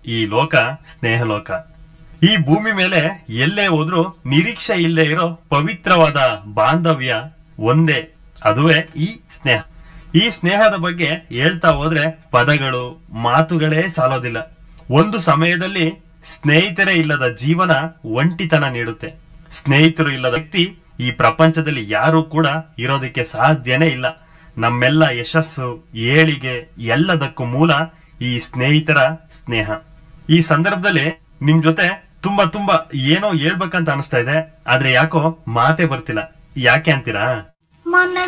ಈ ಲೋಕ ಸ್ನೇಹ ಲೋಕ ಈ ಭೂಮಿ ಮೇಲೆ ಎಲ್ಲೇ ಹೋದ್ರೂ ನಿರೀಕ್ಷೆ ಇಲ್ಲದೆ ಇರೋ ಪವಿತ್ರವಾದ ಬಾಂಧವ್ಯ ಒಂದೇ ಅದುವೇ ಈ ಸ್ನೇಹ ಈ ಸ್ನೇಹದ ಬಗ್ಗೆ ಹೇಳ್ತಾ ಹೋದ್ರೆ ಪದಗಳು ಮಾತುಗಳೇ ಸಾಲೋದಿಲ್ಲ ಒಂದು ಸಮಯದಲ್ಲಿ ಸ್ನೇಹಿತರೇ ಇಲ್ಲದ ಜೀವನ ಒಂಟಿತನ ನೀಡುತ್ತೆ ಸ್ನೇಹಿತರು ಇಲ್ಲದ ವ್ಯಕ್ತಿ ಈ ಪ್ರಪಂಚದಲ್ಲಿ ಯಾರೂ ಕೂಡ ಇರೋದಕ್ಕೆ ಸಾಧ್ಯನೇ ಇಲ್ಲ ನಮ್ಮೆಲ್ಲ ಯಶಸ್ಸು ಏಳಿಗೆ ಎಲ್ಲದಕ್ಕೂ ಮೂಲ ಈ ಸ್ನೇಹಿತರ ಸ್ನೇಹ ಈ ಸಂದರ್ಭದಲ್ಲಿ ನಿಮ್ ಜೊತೆ ತುಂಬಾ ತುಂಬಾ ಏನೋ ಹೇಳ್ಬೇಕಂತ ಅನಿಸ್ತಾ ಇದೆ ಆದ್ರೆ ಯಾಕೋ ಮಾತೇ ಬರ್ತಿಲ್ಲ ಯಾಕೆ ಅಂತೀರಾ ಮೊನ್ನೆ